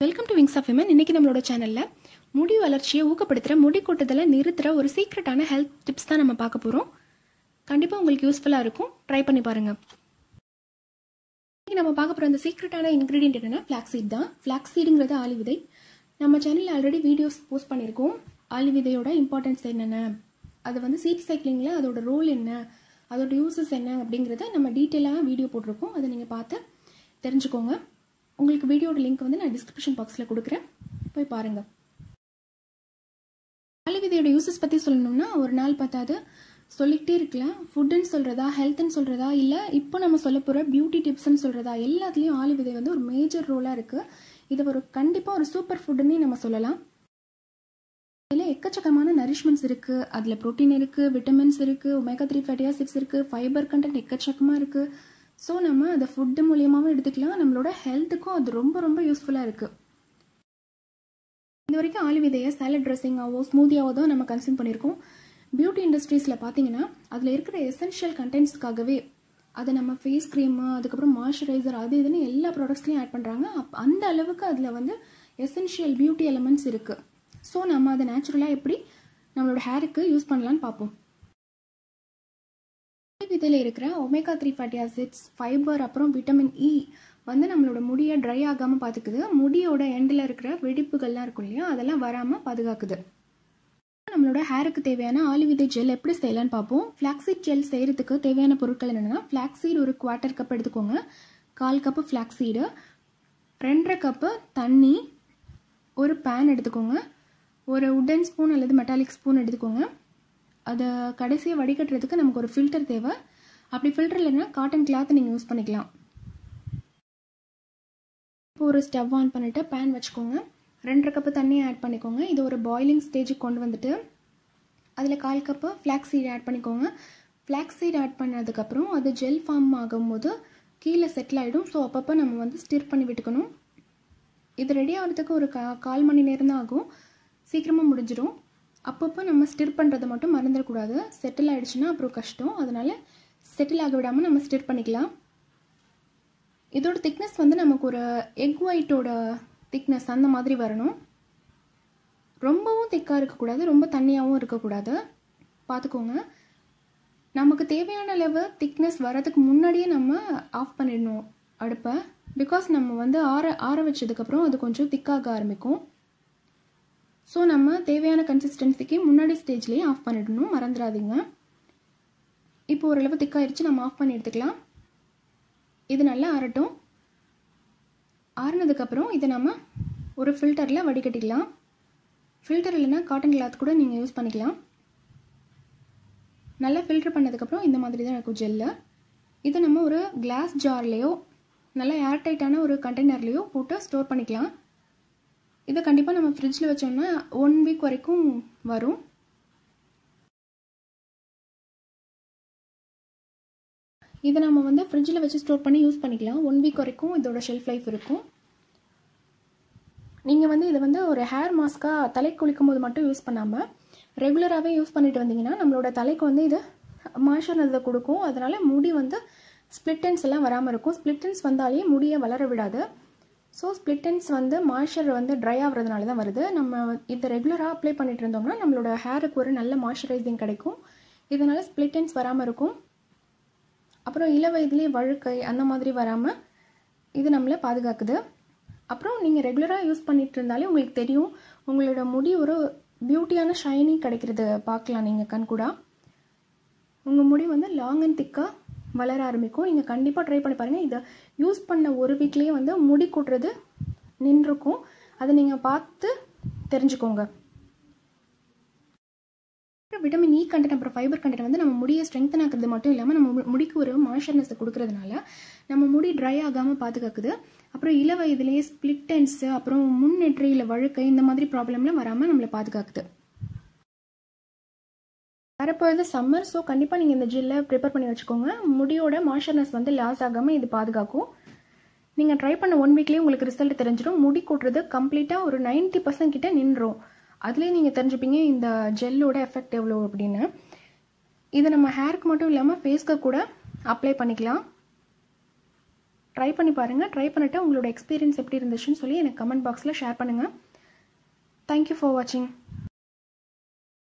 welcome to Wings of Women இன்னைக்கு நம்மளோட சேனலில் முடி வளர்ச்சியை ஊக்கப்படுத்துகிற முடி கொட்டுதலை நிறுத்துகிற ஒரு சீக்ரெட்டான ஹெல்த் டிப்ஸ் தான் நம்ம பார்க்க போகிறோம் கண்டிப்பாக உங்களுக்கு யூஸ்ஃபுல்லாக இருக்கும் ட்ரை பண்ணி பாருங்கள் இன்னைக்கு நம்ம பார்க்க போகிற அந்த சீக்ரெட்டான இன்க்ரீடியன்ட் என்னென்னா ஃப்ளாக்ஸீட் தான் ஃப்ளாக்ஸீடுங்கிறது ஆலி விதை நம்ம சேனலில் ஆல்ரெடி வீடியோஸ் போஸ்ட் பண்ணியிருக்கோம் ஆலி விதையோட இம்பார்ட்டன்ஸ் என்னென்ன அது வந்து சீட் சைக்கிளிங்கில் அதோட ரோல் என்ன அதோட யூசஸ் என்ன அப்படிங்கிறத நம்ம டீட்டெயிலாக வீடியோ போட்டிருக்கோம் அதை நீங்கள் பார்த்து தெரிஞ்சுக்கோங்க உங்களுக்கு வீடியோட லிங்க் வந்து நான் டிஸ்கிரிப்ஷன் பாக்ஸில் கொடுக்குறேன் போய் பாருங்கள் விதையோட யூசஸ் பற்றி சொல்லணும்னா ஒரு நாள் பார்த்தாது சொல்லிக்கிட்டே இருக்கலாம் ஃபுட்டுன்னு சொல்கிறதா ஹெல்த்துன்னு சொல்கிறதா இல்லை இப்போ நம்ம சொல்ல போகிற பியூட்டி டிப்ஸ்ன்னு சொல்கிறதா எல்லாத்துலேயும் ஆலி விதை வந்து ஒரு மேஜர் ரோலாக இருக்குது இது ஒரு கண்டிப்பாக ஒரு சூப்பர் ஃபுட்டுன்னே நம்ம சொல்லலாம் இதில் எக்கச்சக்கமான நரிஷ்மெண்ட்ஸ் இருக்குது அதில் ப்ரோட்டீன் இருக்குது விட்டமின்ஸ் இருக்குது ஒமேகா த்ரீ ஃபேட்டி ஆசிட்ஸ் இருக்குது ஃபைபர் கண்டென்ட் எக்கச்சக்கமாக இருக்குது ஸோ நம்ம அதை ஃபுட்டு மூலியமாகவும் எடுத்துக்கலாம் நம்மளோட ஹெல்த்துக்கும் அது ரொம்ப ரொம்ப யூஸ்ஃபுல்லாக இருக்குது இது வரைக்கும் ஆலி விதையை சாலட் ட்ரெஸ்ஸிங்காவோ ஸ்மூதியாவோ தான் நம்ம கன்சியூம் பண்ணியிருக்கோம் பியூட்டி இண்டஸ்ட்ரீஸில் பார்த்தீங்கன்னா அதில் இருக்கிற எசென்ஷியல் கண்டென்ட்ஸ்க்காகவே அதை நம்ம ஃபேஸ் க்ரீமு அதுக்கப்புறம் மாய்ஸ்சரைசர் அது இதுன்னு எல்லா ப்ராடக்ட்ஸ்லையும் ஆட் பண்ணுறாங்க அப் அந்த அளவுக்கு அதில் வந்து எசென்ஷியல் பியூட்டி எலமெண்ட்ஸ் இருக்குது ஸோ நம்ம அதை நேச்சுரலாக எப்படி நம்மளோட ஹேருக்கு யூஸ் பண்ணலான்னு பார்ப்போம் இதில் இருக்கிற omega three fatty acids fibre அப்புறம் விட்டமின் இ வந்து நம்மளோட முடியை ட்ரை ஆகாமல் பார்த்துக்குது முடியோட எண்டில் இருக்கிற வெடிப்புகள்லாம் இருக்கும் இல்லையா அதெல்லாம் வராமல் பாதுகாக்குது நம்மளோட ஹேருக்கு தேவையான ஆலிவிதை ஜெல் எப்படி செய்யலான்னு பார்ப்போம் ஃப்ளாக்ஸீட் ஜெல் செய்கிறதுக்கு தேவையான பொருட்கள் என்னென்னா ஃப்ளாக்ஸீட் ஒரு குவார்ட்டர் கப் எடுத்துக்கோங்க கால் கப்பு ஃப்ளாக்ஸீடு ரெண்டரை கப்பு தண்ணி ஒரு பேன் எடுத்துக்கோங்க ஒரு உட்டன் ஸ்பூன் அல்லது மெட்டாலிக் ஸ்பூன் எடுத்துக்கோங்க அதை கடைசியாக வடிகட்டுறதுக்கு நமக்கு ஒரு ஃபில்டர் தேவை அப்படி ஃபில்டர் இல்லைன்னா காட்டன் கிளாத் நீங்கள் யூஸ் பண்ணிக்கலாம் இப்போ ஒரு ஸ்டவ் ஆன் பண்ணிவிட்டு பேன் வச்சுக்கோங்க ரெண்டரை கப்பு தண்ணி ஆட் பண்ணிக்கோங்க இது ஒரு பாயிலிங் ஸ்டேஜுக்கு கொண்டு வந்துட்டு அதில் கால் கப்பு ஃப்ளாக்ஸ் சீட் ஆட் பண்ணிக்கோங்க ஃப்ளாக்ஸ் சீட் ஆட் பண்ணதுக்கப்புறம் அது ஜெல் ஃபார்ம் ஆகும்போது கீழே செட்டில் ஆகிடும் ஸோ அப்பப்போ நம்ம வந்து ஸ்டிர் பண்ணி விட்டுக்கணும் இது ரெடி ஆகிறதுக்கு ஒரு கா கால் மணி நேரம் தான் ஆகும் சீக்கிரமாக முடிஞ்சிடும் அப்பப்போ நம்ம ஸ்டிர் பண்ணுறதை மட்டும் மறந்துடக்கூடாது செட்டில் ஆகிடுச்சுன்னா அப்புறம் கஷ்டம் அதனால் செட்டில் ஆக விடாமல் நம்ம ஸ்டிர் பண்ணிக்கலாம் இதோட திக்னஸ் வந்து நமக்கு ஒரு எக் ஒயிட்டோட திக்னஸ் அந்த மாதிரி வரணும் ரொம்பவும் திக்காக இருக்கக்கூடாது ரொம்ப தண்ணியாகவும் இருக்கக்கூடாது பார்த்துக்கோங்க நமக்கு தேவையான அளவு திக்னஸ் வரதுக்கு முன்னாடியே நம்ம ஆஃப் பண்ணிடணும் அடுப்பை பிகாஸ் நம்ம வந்து ஆற ஆற வச்சதுக்கப்புறம் அது கொஞ்சம் திக்காக ஆரம்பிக்கும் ஸோ நம்ம தேவையான கன்சிஸ்டன்சிக்கு முன்னாடி ஸ்டேஜ்லேயே ஆஃப் பண்ணிடணும் மறந்துடாதீங்க இப்போ ஓரளவு திக்காயிருச்சு நம்ம ஆஃப் பண்ணி எடுத்துக்கலாம் இது நல்லா ஆறட்டும் ஆறுனதுக்கப்புறம் இதை நம்ம ஒரு ஃபில்டரில் வடிகட்டிக்கலாம் ஃபில்டர் இல்லைன்னா காட்டன் கிளாத் கூட நீங்கள் யூஸ் பண்ணிக்கலாம் நல்லா ஃபில்டர் பண்ணதுக்கப்புறம் இந்த மாதிரி தான் இருக்கும் ஜெல்லு இதை நம்ம ஒரு கிளாஸ் ஜார்லேயோ நல்லா ஏர்டைட்டான ஒரு கண்டெய்னர்லேயோ போட்டு ஸ்டோர் பண்ணிக்கலாம் இதை கண்டிப்பாக நம்ம ஃப்ரிட்ஜில் வச்சோம்னா ஒன் வீக் வரைக்கும் வரும் இதை நம்ம வந்து ஃப்ரிட்ஜில் வச்சு ஸ்டோர் பண்ணி யூஸ் பண்ணிக்கலாம் ஒன் வீக் வரைக்கும் இதோட ஷெல்ஃப் லைஃப் இருக்கும் நீங்கள் வந்து இதை வந்து ஒரு ஹேர் மாஸ்க்காக தலை குளிக்கும் போது மட்டும் யூஸ் பண்ணாமல் ரெகுலராகவே யூஸ் பண்ணிட்டு வந்தீங்கன்னா நம்மளோட தலைக்கு வந்து இது மாய்ச்சர்னதை கொடுக்கும் அதனால் முடி வந்து ஸ்ப்ளிட்டன்ஸ் எல்லாம் வராமல் இருக்கும் ஸ்ப்ளிட்டன்ஸ் வந்தாலே முடியை வளர விடாது ஸோ ஸ்ப்ளிட்டன்ஸ் வந்து மாய்ச்சர் வந்து ட்ரை ஆகிறதுனால தான் வருது நம்ம இதை ரெகுலராக அப்ளை பண்ணிட்டு இருந்தோம்னா நம்மளோட ஹேருக்கு ஒரு நல்ல மாய்ச்சரைசிங் கிடைக்கும் இதனால் ஸ்ப்ளிட்டன்ஸ் வராமல் இருக்கும் அப்புறம் இள வயதுலேயே வழுக்கை அந்த மாதிரி வராமல் இது நம்மளை பாதுகாக்குது அப்புறம் நீங்கள் ரெகுலராக யூஸ் பண்ணிட்டு இருந்தாலே உங்களுக்கு தெரியும் உங்களோட முடி ஒரு பியூட்டியான ஷைனி கிடைக்கிறது பார்க்கலாம் நீங்கள் கண்கூடா உங்கள் முடி வந்து லாங் அண்ட் திக்காக வளர ஆரம்பிக்கும் நீங்கள் கண்டிப்பாக ட்ரை பண்ணி பாருங்கள் இதை யூஸ் பண்ண ஒரு வீக்லேயே வந்து முடி கொட்டுறது நின்றுருக்கும் அதை நீங்கள் பார்த்து தெரிஞ்சுக்கோங்க விட்டமின் இ கண்டென்ட் அப்புறம் ஃபைபர் கண்டென்ட் வந்து நம்ம முடியை ஸ்ட்ரெங்தன் ஆக்குறது மட்டும் இல்லாமல் நம்ம முடிக்கு ஒரு மாய்ச்சர்னஸ் கொடுக்கறதுனால நம்ம முடி ட்ரை ஆகாமல் பாதுகாக்குது அப்புறம் இள வயதுலேயே ஸ்பிளிட்டன்ஸு அப்புறம் முன்னெற்றியில் வழுக்கை இந்த மாதிரி ப்ராப்ளம்லாம் வராமல் நம்மளை பாதுகாக்குது வரப்போகிறது சம்மர் ஸோ கண்டிப்பாக நீங்கள் இந்த ஜெல்லை ப்ரிப்பேர் பண்ணி வச்சுக்கோங்க முடியோட மாய்ச்சர்னஸ் வந்து லாஸ் ஆகாமல் இது பாதுகாக்கும் நீங்கள் ட்ரை பண்ண ஒன் வீக்லேயே உங்களுக்கு ரிசல்ட் தெரிஞ்சிடும் முடி கொட்டுறது கம்ப்ளீட்டாக ஒரு நைன்ட்டி பர்சன்ட் கிட்ட நின்றும் அதுலேயே நீங்கள் தெரிஞ்சுப்பீங்க இந்த ஜெல்லோட எஃபெக்ட் எவ்வளோ அப்படின்னு இது நம்ம ஹேருக்கு மட்டும் இல்லாமல் ஃபேஸ்க்கு கூட அப்ளை பண்ணிக்கலாம் ட்ரை பண்ணி பாருங்கள் ட்ரை பண்ணிவிட்டு உங்களோட எக்ஸ்பீரியன்ஸ் எப்படி இருந்துச்சுன்னு சொல்லி எனக்கு கமெண்ட் பாக்ஸில் ஷேர் பண்ணுங்கள் தேங்க்யூ ஃபார் வாட்சிங்